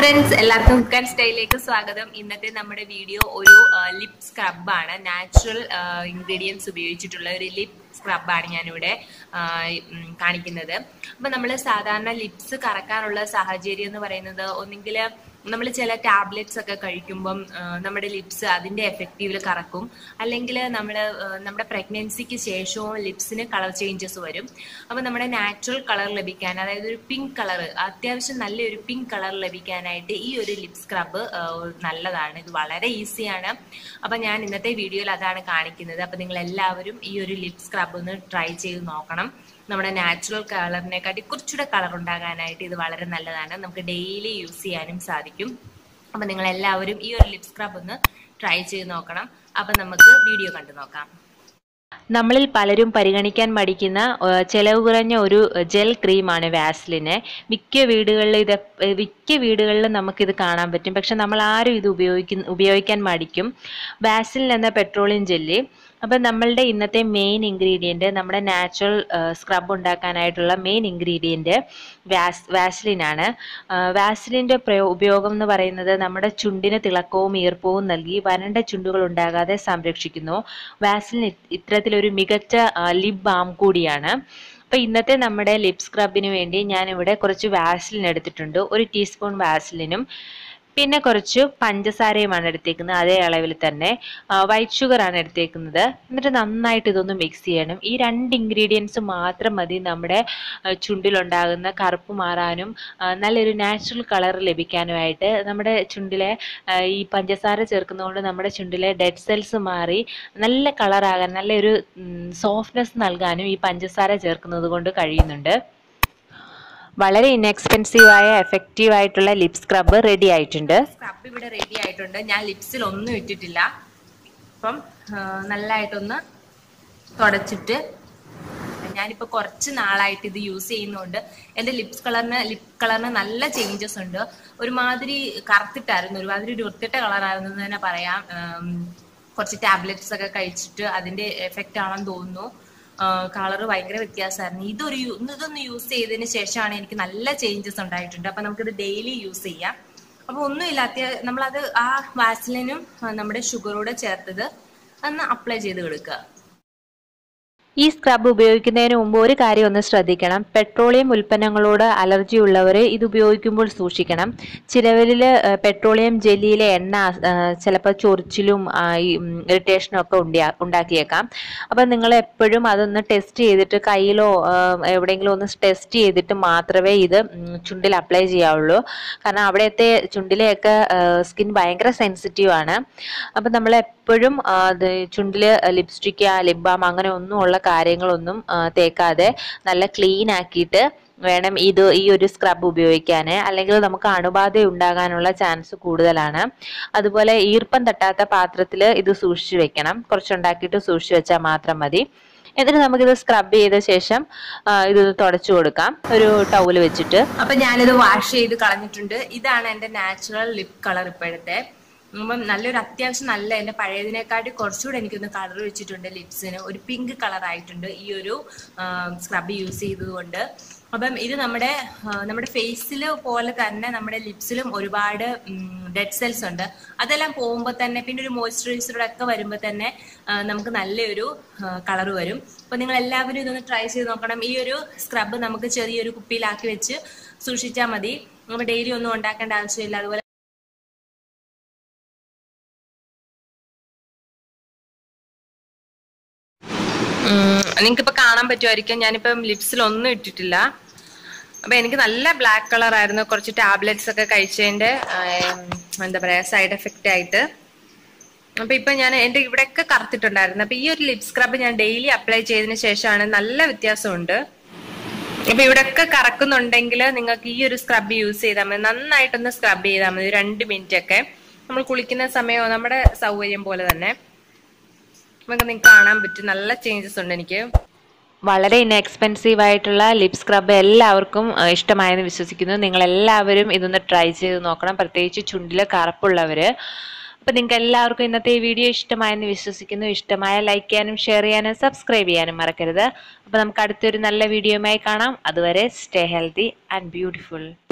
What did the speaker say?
friends എല്ലാവർക്കും cook and സ്റ്റൈലിലേക്ക് സ്വാഗതം ഇന്നത്തെ നമ്മുടെ വീഡിയോ ഒരു ലിപ് സ്ക്രബാണ് നാച്ചുറൽ ഇൻഗ്രീഡിയൻസ് ഉപയോഗിച്ചിട്ടുള്ള ഒരു ലിപ് സ്ക്രബാണ് ഞാനിവിടെ ആ, ഉം, കാണിക്കുന്നത് അപ്പൊ നമ്മൾ സാധാരണ ലിപ്സ് കറക്കാനുള്ള സാഹചര്യം എന്ന് പറയുന്നത് ഒന്നെങ്കിൽ നമ്മൾ ചില ടാബ്ലറ്റ്സ് ഒക്കെ കഴിക്കുമ്പം ആ, നമ്മുടെ ലിപ്സ് അതിന്റെ എഫക്റ്റീവിൽ കറക്കും അല്ലെങ്കിൽ നമ്മൾ നമ്മുടെ പ്രഗ്നൻസിക്ക് ശേഷവും ലിപ്സിന് കളർ ചേഞ്ചസ് വരും അപ്പൊ നമ്മുടെ നാച്ചുറൽ കളർ ലഭിക്കാൻ അതായത് ഒരു പിങ്ക് കളർ അത്യാവശ്യം നല്ലൊരു പിങ്ക് കളർ ലഭിക്കാനായിട്ട് ഈ ഒരു ലിപ് സ്ക്രബ് നല്ലതാണ് ഇത് വളരെ ഈസിയാണ് അപ്പൊ ഞാൻ ഇന്നത്തെ വീഡിയോയിൽ അതാണ് കാണിക്കുന്നത് അപ്പൊ നിങ്ങൾ എല്ലാവരും ഈ ഒരു ലിപ് സ്ക്രബ് ഒന്ന് ട്രൈ ചെയ്ത് നോക്കണം നമ്മുടെ നാച്ചുറൽ കളറിനെക്കാട്ടി കുറച്ചുകൂടെ കളർ ഉണ്ടാകാനായിട്ട് ഇത് വളരെ നല്ലതാണ് നമുക്ക് ഡെയിലി യൂസ് ചെയ്യാനും സാധിക്കും അപ്പൊ നിങ്ങൾ എല്ലാവരും ഈ ഒരു ലിപ് സ്ക്രബ് ഒന്ന് ട്രൈ ചെയ്ത് നോക്കണം അപ്പൊ നമുക്ക് വീഡിയോ കണ്ടു നോക്കാം നമ്മളിൽ പലരും പരിഗണിക്കാൻ മടിക്കുന്ന ഏഹ്, ചെലവ് കുറഞ്ഞ ഒരു ജെൽ ക്രീമാണ് വാസ്ലിന് മിക്ക വീടുകളിൽ ഇത് എപ്പ- മിക്ക വീടുകളിലും നമുക്കിത് കാണാൻ പറ്റും പക്ഷെ നമ്മൾ ആരും ഇത് ഉപയോഗിക്കുന്ന ഉപയോഗിക്കാൻ മടിക്കും വാസ്ലിൻ എന്ന പെട്രോളിയം ജെല്ല് അപ്പം നമ്മളുടെ ഇന്നത്തെ മെയിൻ ഇൻഗ്രീഡിയൻറ്റ് നമ്മുടെ നാച്ചുറൽ സ്ക്രബ് ഉണ്ടാക്കാനായിട്ടുള്ള മെയിൻ ഇൻഗ്രീഡിയൻറ്റ് വാസ് വാസ്ലിനാണ് വാസ്ലിൻ്റെ പ്രയോ ഉപയോഗം എന്ന് പറയുന്നത് നമ്മുടെ ചുണ്ടിന് തിളക്കവും ഈർപ്പവും നൽകി വരണ്ട ചുണ്ടുകൾ ഉണ്ടാകാതെ സംരക്ഷിക്കുന്നു വാസ്ലിൻ ഇ- ഇത്തരത്തിലൊരു മികച്ച ലിപ് ബാം കൂടിയാണ് അപ്പോൾ ഇന്നത്തെ നമ്മുടെ ലിപ് സ്ക്രബിന് വേണ്ടി ഞാനിവിടെ കുറച്ച് വാസ്ലിൻ എടുത്തിട്ടുണ്ട് ഒരു ടീസ്പൂൺ വാസ്ലിനും പിന്നെ കുറച്ച് പഞ്ചസാരയുമാണ് എടുത്തേക്കുന്നത് അതേ അളവിൽ തന്നെ വൈറ്റ് ഷുഗർ ആണ് എടുത്തേക്കുന്നത് എന്നിട്ട് നന്നായിട്ട് ഇതൊന്ന് മിക്സ് ചെയ്യണം ഈ രണ്ട് ഇൻഗ്രീഡിയൻസ് മാത്രം മതി നമ്മുടെ ആ, ചുണ്ടിലുണ്ടാകുന്ന കറുപ്പ് മാറാനും ആ, നല്ലൊരു നാച്ചുറൽ കളർ ലഭിക്കാനുമായിട്ട് നമ്മുടെ ചുണ്ടിലെ ആ, ഈ പഞ്ചസാര ചേർക്കുന്നതുകൊണ്ട് നമ്മുടെ ചുണ്ടിലെ ഡെഡ് സെൽസ് മാറി നല്ല കളറാകാൻ നല്ലൊരു സോഫ്റ്റ്നെസ് നൽകാനും ഈ പഞ്ചസാര ചേർക്കുന്നത് കൊണ്ട് കഴിയുന്നുണ്ട് വളരെ ഇൻഎക്സ്പെൻസീവ് ആയ എഫക്റ്റീവ് ആയിട്ടുള്ള ലിപ് സ്ക്രബ് റെഡി ആയിട്ടുണ്ട് സ്ക്രബ് ഇവിടെ റെഡി ആയിട്ടുണ്ട് ഞാൻ ലിപ്സിൽ ഒന്നും ഇട്ടിട്ടില്ല അപ്പം ആ, നല്ലതായിട്ടൊന്ന് തുടച്ചിട്ട് ഞാനിപ്പോൾ കുറച്ച് നാളായിട്ട് ഇത് യൂസ് ചെയ്യുന്നതുകൊണ്ട് എൻ്റെ ലിപ്സ് കളറിന് ലിപ് കളറിന് നല്ല ചേഞ്ചസ് ഉണ്ട് ഒരുമാതിരി കറുത്തിട്ടായിരുന്നു ഒരുമാതിരി ഒരു വൃത്തിട്ട കളറായിരുന്നു എന്ന് തന്നെ പറയാം ഉം, കുറച്ച് ടാബ്ലറ്റ്സ് ഒക്കെ കഴിച്ചിട്ട് അതിന്റെ എഫക്റ്റ് ആണെന്ന് തോന്നുന്നു കളർ ഭയങ്കര വ്യത്യാസമായിരുന്നു ഇതൊരു യു- ഇതൊന്ന് യൂസ് ചെയ്തതിന് ശേഷമാണ് എനിക്ക് നല്ല ചേഞ്ചസ് ഉണ്ടായിട്ടുണ്ട് അപ്പൊ നമുക്കിത് ഡെയിലി യൂസ് ചെയ്യാം അപ്പൊ ഒന്നുമില്ല അത്യാ നമ്മളത് ആ വാസലിനും ആ, നമ്മുടെ ഷുഗറൂടെ ചേർത്തത് ഒന്ന് അപ്ലൈ ചെയ്ത് കൊടുക്കുക ഈ സ്ക്രബ് ഉപയോഗിക്കുന്നതിന് മുമ്പ് ഒരു കാര്യം ഒന്ന് ശ്രദ്ധിക്കണം പെട്രോളിയം ഉൽപ്പന്നങ്ങളോട് അലർജി ഉള്ളവർ ഇത് ഉപയോഗിക്കുമ്പോൾ സൂക്ഷിക്കണം ചിലവരിൽ പെട്രോളിയം ജെല്ലിയിലെ എണ്ണ ചിലപ്പോൾ ചൊറിച്ചിലും ആ, ഈ ഇറിറ്റേഷനും ഒക്കെ ഉണ്ടാ ഉണ്ടാക്കിയേക്കാം അപ്പം നിങ്ങൾ എപ്പോഴും അതൊന്ന് ടെസ്റ്റ് ചെയ്തിട്ട് കയ്യിലോ ആ, എവിടെയെങ്കിലും ഒന്ന് ടെസ്റ്റ് ചെയ്തിട്ട് മാത്രമേ ഇത് ഉം, ചുണ്ടിൽ അപ്ലൈ ചെയ്യാവുള്ളൂ കാരണം അവിടുത്തെ ചുണ്ടിലെയൊക്കെ സ്കിൻ ഭയങ്കര സെൻസിറ്റീവ് ആണ് അപ്പം നമ്മൾ എപ്പോഴും ആ, അത് ചുണ്ടിൽ ലിപ്സ്റ്റിക്ക് ലിപ് ബാം അങ്ങനെ ഒന്നും ഉള്ള കാര്യങ്ങളൊന്നും ആ, തേക്കാതെ നല്ല ക്ലീൻ ആക്കിയിട്ട് വേണം ഇത് ഈ ഒരു സ്ക്രബ് ഉപയോഗിക്കാൻ അല്ലെങ്കിൽ നമുക്ക് അണുബാധ ഉണ്ടാകാനുള്ള ചാൻസ് കൂടുതലാണ് അതുപോലെ ഈർപ്പം തട്ടാത്ത പാത്രത്തിൽ ഇത് സൂക്ഷിച്ചു വെക്കണം കുറച്ചുണ്ടാക്കിയിട്ട് സൂക്ഷിച്ചു വെച്ചാൽ മാത്രം മതി എന്നിട്ട് നമുക്കിത് സ്ക്രബ് ചെയ്ത ശേഷം ആ, ഇത് തുടച്ചു കൊടുക്കാം ഒരു ടൗല് വെച്ചിട്ട് അപ്പൊ ഞാനിത് വാഷ് ചെയ്ത് കളഞ്ഞിട്ടുണ്ട് ഇതാണ് എന്റെ നാച്ചുറൽ ലിപ് കളർ ഇപ്പോഴത്തെ അപ്പം നല്ലൊരു അത്യാവശ്യം നല്ല എന്റെ പഴയതിനെക്കാട്ടി കുറച്ചുകൂടെ എനിക്കൊന്ന് കളർ വെച്ചിട്ടുണ്ട് ലിപ്സിന് ഒരു പിങ്ക് കളർ ആയിട്ടുണ്ട് ഈ ഒരു സ്ക്രബ് യൂസ് ചെയ്തതുകൊണ്ട് അപ്പം ഇത് നമ്മുടെ ആ, നമ്മുടെ ഫേസിൽ പോലെ തന്നെ നമ്മുടെ ലിപ്സിലും ഒരുപാട് ഡെഡ് സെൽസ് ഉണ്ട് അതെല്ലാം പോകുമ്പോൾ തന്നെ പിന്നെ ഒരു മോയ്സ്ചറൈസറുടെ ഒക്കെ വരുമ്പോൾ തന്നെ ആ, നമുക്ക് നല്ലൊരു കളർ വരും അപ്പൊ നിങ്ങൾ എല്ലാവരും ഇതൊന്ന് ട്രൈ ചെയ്ത് നോക്കണം ഈ ഒരു സ്ക്രബ് നമുക്ക് ചെറിയൊരു കുപ്പിയിലാക്കി വെച്ച് സൂക്ഷിച്ചാൽ മതി നമ്മൾ ഡെയിലി ഒന്നും ഉണ്ടാക്കേണ്ട ആവശ്യമില്ല അതുപോലെ നിങ്ങൾക്ക് ഇപ്പൊ കാണാൻ പറ്റുമായിരിക്കും ഞാനിപ്പം ലിപ്സിൽ ഒന്നും ഇട്ടിട്ടില്ല അപ്പൊ എനിക്ക് നല്ല ബ്ലാക്ക് കളർ ആയിരുന്നു കുറച്ച് ടാബ്ലറ്റ്സ് ഒക്കെ കഴിച്ചതിന്റെ ആം, എന്താ പറയാ സൈഡ് എഫക്റ്റ് ആയിട്ട് അപ്പൊ ഇപ്പൊ ഞാൻ എന്റെ ഇവിടെയൊക്കെ കറുത്തിട്ടുണ്ടായിരുന്നു അപ്പൊ ഈ ഒരു ലിപ് സ്ക്രബ് ഞാൻ ഡെയിലി അപ്ലൈ ചെയ്തതിന് ശേഷമാണ് നല്ല വ്യത്യാസമുണ്ട് അപ്പൊ ഇവിടെയൊക്കെ കറക്കുന്നുണ്ടെങ്കിൽ നിങ്ങൾക്ക് ഈ ഒരു സ്ക്രബ് യൂസ് ചെയ്താൽ മതി നന്നായിട്ടൊന്ന് സ്ക്രബ് ചെയ്താൽ മതി ഒരു രണ്ട് മിനിറ്റ് ഒക്കെ നമ്മൾ കുളിക്കുന്ന സമയമോ നമ്മുടെ സൗകര്യം പോലെ തന്നെ നമുക്ക് നിങ്ങൾക്ക് കാണാൻ പറ്റും നല്ല ചേഞ്ചസ് ഉണ്ട് എനിക്ക് വളരെ ഇൻഎക്സ്പെൻസീവ് ആയിട്ടുള്ള ലിപ് സ്ക്രബ് എല്ലാവർക്കും ആ, ഇഷ്ടമായെന്ന് വിശ്വസിക്കുന്നു നിങ്ങൾ എല്ലാവരും ഇതൊന്ന് ട്രൈ ചെയ്ത് നോക്കണം പ്രത്യേകിച്ച് ചുണ്ടിൽ കറുപ്പുള്ളവർ അപ്പോൾ നിങ്ങൾക്ക് എല്ലാവർക്കും ഇന്നത്തെ ഈ വീഡിയോ ഇഷ്ടമായെന്ന് വിശ്വസിക്കുന്നു ഇഷ്ടമായ ലൈക്ക് ചെയ്യാനും ഷെയർ ചെയ്യാനും സബ്സ്ക്രൈബ് ചെയ്യാനും മറക്കരുത് അപ്പോൾ നമുക്ക് അടുത്തൊരു നല്ല വീഡിയോയുമായി കാണാം അതുവരെ സ്റ്റേ ഹെൽത്തി ആൻഡ് ബ്യൂട്ടിഫുൾ